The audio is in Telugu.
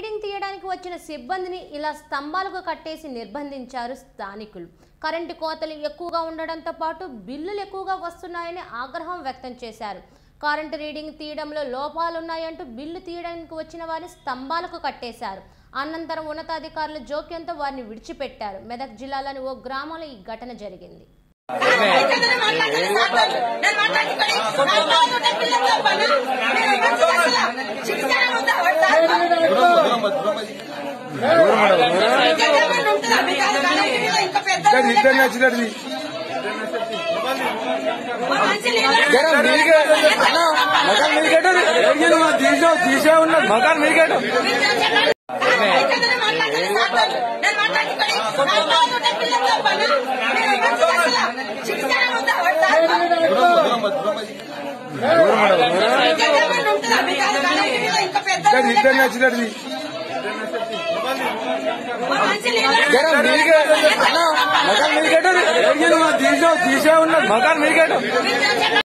రీడింగ్ తీయడానికి వచ్చిన సిబ్బందిని ఇలా స్తంభాలకు కట్టేసి నిర్బంధించారు స్థానికులు కరెంటు కోతలు ఎక్కువగా ఉండడంతో పాటు బిల్లులు ఎక్కువగా వస్తున్నాయని ఆగ్రహం వ్యక్తం చేశారు కరెంటు రీడింగ్ తీయడంలో లోపాలున్నాయంటూ బిల్లు తీయడానికి వచ్చిన వారిని స్తంభాలకు కట్టేశారు అనంతరం ఉన్నతాధికారుల జోక్యంతో వారిని విడిచిపెట్టారు మెదక్ జిల్లాలోని ఓ గ్రామంలో ఈ ఘటన జరిగింది ఇద్దరు నచ్చినది మకాన్ మీరికేట తీసా తీసా ఉన్నది మకాన్ మీరికేట ఇద్దరు నచ్చినది మకాన్ మీరికేట తీసా తీసా ఉన్నది మకాన్ మీరికేట